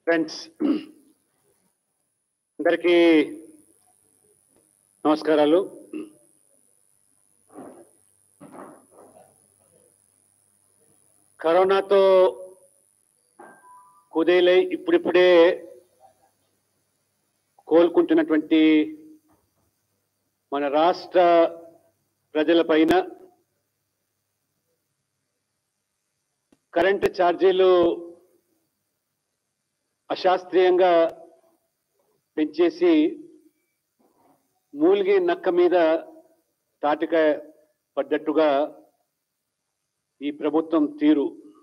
friends అందరికీ నమస్కారాలు కరోనాతో కుదేలై ఇప్పుడిప్పుడే కోలుకుంటున్నటువంటి మన రాష్ట్ర ప్రజలపైన కరెంటు ఛార్జీలు అశాస్త్రీయంగా పెంచేసి మూలిగి నక్క మీద తాటికాయ పడ్డట్టుగా ఈ ప్రభుత్వం తీరు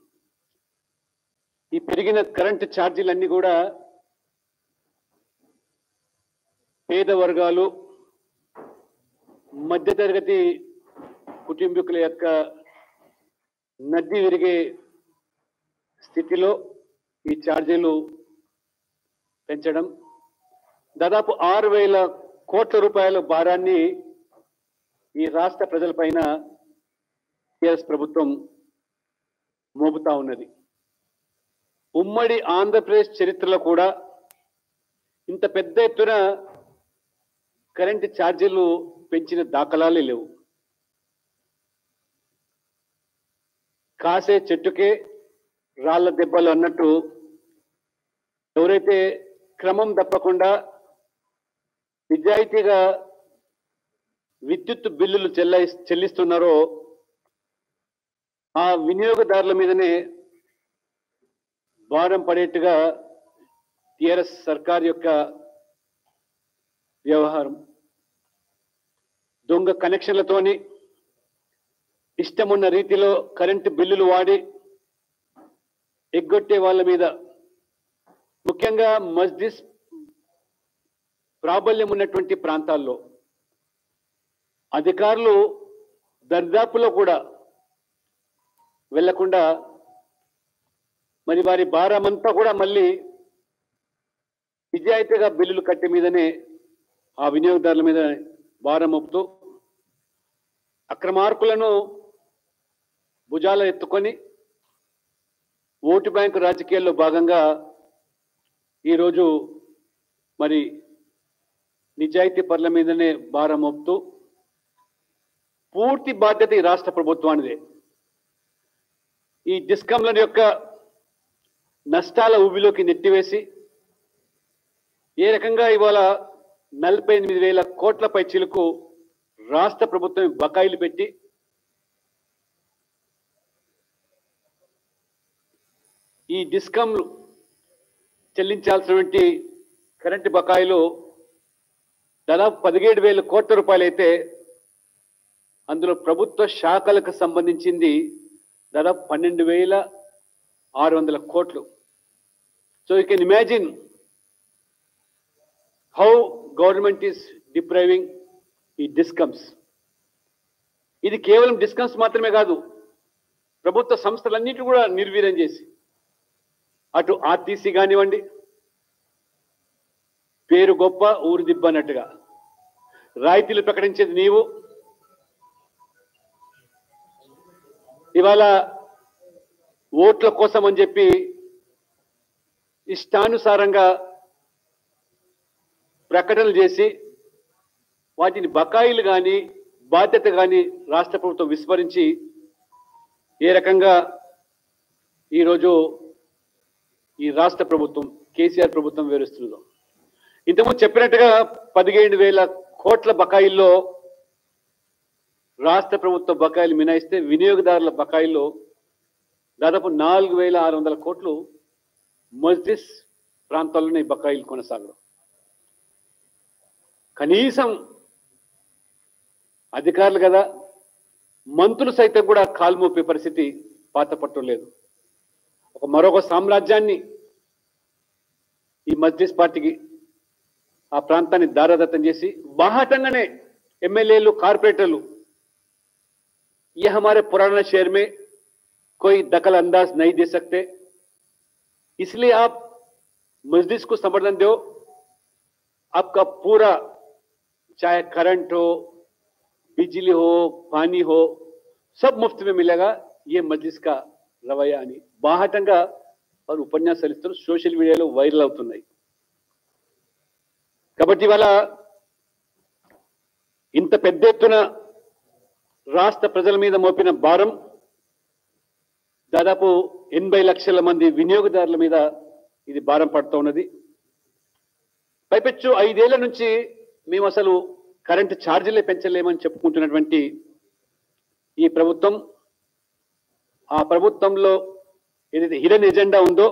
ఈ పెరిగిన కరెంటు ఛార్జీలన్నీ కూడా పేద వర్గాలు మధ్యతరగతి కుటుంబీకుల యొక్క నడ్డి విరిగే స్థితిలో ఈ ఛార్జీలు పెంచడం దాదాపు ఆరు వేల కోట్ల రూపాయల భారాన్ని ఈ రాష్ట్ర ప్రజలపైన టిఆర్ఎస్ ప్రభుత్వం మోపుతా ఉన్నది ఉమ్మడి ఆంధ్రప్రదేశ్ చరిత్రలో కూడా ఇంత పెద్ద ఎత్తున కరెంటు ఛార్జీలు పెంచిన దాఖలాలే లేవు కాసే చెట్టుకే రాళ్ల దెబ్బలు అన్నట్టు ఎవరైతే క్రమం తప్పకుండా నిజాయితీగా విద్యుత్ బిల్లులు చెల్ల చెల్లిస్తున్నారో ఆ వినియోగదారుల మీదనే భారం పడేట్టుగా టిఆర్ఎస్ సర్కార్ యొక్క వ్యవహారం దొంగ కనెక్షన్లతోని ఇష్టమున్న రీతిలో కరెంటు బిల్లులు వాడి ఎగ్గొట్టే వాళ్ళ మీద ముఖ్యంగా మస్జిద్ ప్రాబల్యం ఉన్నటువంటి ప్రాంతాల్లో అధికారులు దర్దాపులో కూడా వెళ్లకుండా మరి వారి భారమంతా కూడా మళ్ళీ నిజాయితీగా బిల్లులు కట్టే మీదనే ఆ వినియోగదారుల మీద భారం మోపుతూ అక్రమార్కులను భుజాల ఎత్తుకొని ఓటు బ్యాంకు రాజకీయాల్లో భాగంగా ఈరోజు మరి నిజాయితీ పరుల మీదనే భారం మోపుతూ పూర్తి బాధ్యత ఈ రాష్ట్ర ప్రభుత్వానిదే ఈ డిస్కంల యొక్క నష్టాల ఊబిలోకి నెట్టివేసి ఏ రకంగా ఇవాళ నలభై ఎనిమిది వేల కోట్ల పైచీలకు రాష్ట్ర ప్రభుత్వం బకాయిలు పెట్టి ఈ డిస్కంలు చెల్లించాల్సినటువంటి కరెంటు బకాయిలు దాదాపు పదిహేడు వేల కోట్ల రూపాయలు అయితే అందులో ప్రభుత్వ శాఖలకు సంబంధించింది దాదాపు పన్నెండు వేల ఆరు వందల కోట్లు so you can imagine how government is depriving ఈ డిస్కమ్స్ ఇది కేవలం డిస్కమ్స్ మాత్రమే కాదు ప్రభుత్వ సంస్థలన్నిటి కూడా నిర్వీర్యం చేసి అటు ఆర్టీసీ కానివ్వండి పేరు గొప్ప ఊరు దిబ్బ అన్నట్టుగా రాయితీలు ప్రకటించేది నీవు ఇవాళ ఓట్ల కోసం అని చెప్పి ఇష్టానుసారంగా ప్రకటనలు చేసి వాటిని బకాయిలు కానీ బాధ్యత కానీ రాష్ట్ర ప్రభుత్వం విస్మరించి ఏ రకంగా ఈరోజు ఈ రాష్ట్ర ప్రభుత్వం కేసీఆర్ ప్రభుత్వం వివరిస్తుందో ఇంతకుముందు చెప్పినట్టుగా పదిహేడు వేల కోట్ల బకాయిల్లో రాష్ట్ర ప్రభుత్వ బకాయిలు మినాయిస్తే వినియోగదారుల బకాయిల్లో దాదాపు నాలుగు వేల ఆరు వందల కోట్లు మస్జిద్ ప్రాంతాల్లోనే ఈ బకాయిలు కొనసాగడం కనీసం అధికారులు కదా మంత్రులు సైతం కూడా కాల్మోపే పరిస్థితి పాత పట్టం లేదు ఒక మరొక సామ్రాజ్యాన్ని ఈ మస్జిద్ పార్టీకి ఆ ప్రాంతాన్ని దారదత్తం చేసి బాహాటంగానే ఎమ్మెల్యేలు కార్పొరేటర్లు ये हमारे पुराना शहर में कोई दखल अंदाज नहीं दे सकते इसलिए आप मस्जिद को समर्थन दो आपका पूरा चाहे करंट हो बिजली हो पानी हो सब मुफ्त में मिलेगा ये मस्जिद का రవయ్య అని బాహటంగా వారు ఉపన్యాసాలు ఇస్తారు సోషల్ మీడియాలో వైరల్ అవుతున్నాయి కాబట్టి ఇవాళ ఇంత పెద్ద ఎత్తున రాష్ట్ర ప్రజల మీద మోపిన భారం దాదాపు ఎనభై లక్షల మంది వినియోగదారుల మీద ఇది భారం పడుతూ ఉన్నది పైపెచ్చు ఐదేళ్ల నుంచి మేము అసలు కరెంటు ఛార్జీలే పెంచలేమని చెప్పుకుంటున్నటువంటి ఈ ప్రభుత్వం ఆ ప్రభుత్వంలో ఏదైతే హిడెన్ ఎజెండా ఉందో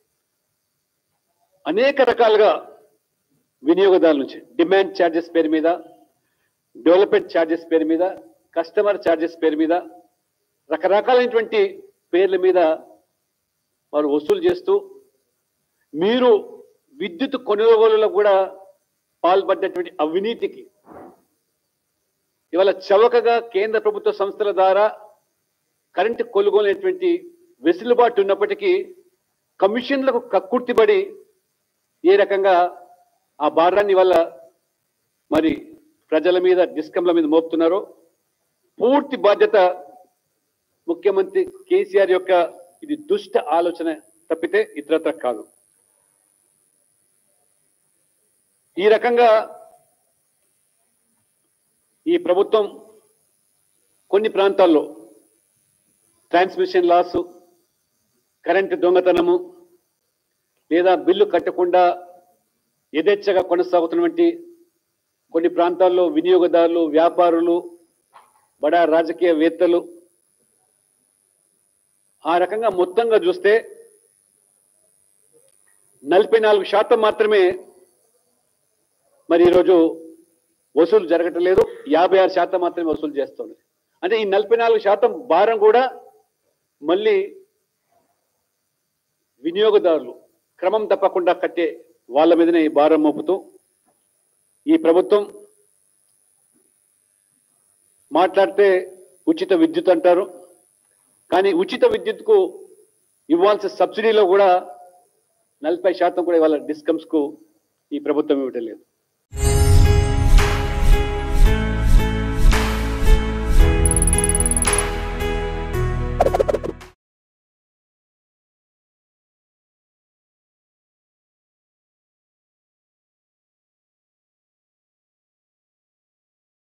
అనేక రకాలుగా వినియోగదారుల నుంచి డిమాండ్ ఛార్జెస్ పేరు మీద డెవలప్మెంట్ ఛార్జెస్ పేరు మీద కస్టమర్ ఛార్జెస్ పేరు మీద రకరకాలైనటువంటి పేర్ల మీద వారు వసూలు చేస్తూ మీరు విద్యుత్ కొనుగోలులో కూడా పాల్పడ్డటువంటి అవినీతికి ఇవాళ చవకగా కేంద్ర ప్రభుత్వ సంస్థల ద్వారా కరెంటు కొనుగోలేటువంటి వెసులుబాటు ఉన్నప్పటికీ కమిషన్లకు కక్కుర్తిపడి ఏ రకంగా ఆ భారాన్ని వల్ల మరి ప్రజల మీద డిస్కంల మీద మోపుతున్నారో పూర్తి బాధ్యత ముఖ్యమంత్రి కేసీఆర్ యొక్క ఇది దుష్ట ఆలోచన తప్పితే ఇతరత్ర కాదు ఈ రకంగా ఈ ప్రభుత్వం కొన్ని ప్రాంతాల్లో ట్రాన్స్మిషన్ లాసు కరెంటు దొంగతనము లేదా బిల్లు కట్టకుండా యథేచ్ఛగా కొనసాగుతున్నటువంటి కొన్ని ప్రాంతాల్లో వినియోగదారులు వ్యాపారులు బడా రాజకీయవేత్తలు ఆ రకంగా మొత్తంగా చూస్తే నలభై నాలుగు శాతం మాత్రమే మరి ఈరోజు వసూలు జరగటం లేదు యాభై ఆరు శాతం మాత్రమే వసూలు చేస్తుంది అంటే ఈ నలభై నాలుగు శాతం భారం కూడా మళ్ళీ వినియోగదారులు క్రమం తప్పకుండా కట్టే వాళ్ళ మీదనే ఈ భారం మోపుతూ ఈ ప్రభుత్వం మాట్లాడితే ఉచిత విద్యుత్ అంటారు కానీ ఉచిత విద్యుత్కు ఇవ్వాల్సిన సబ్సిడీలో కూడా నలభై శాతం కూడా ఇవాళ డిస్కమ్స్కు ఈ ప్రభుత్వం ఇవ్వటం లేదు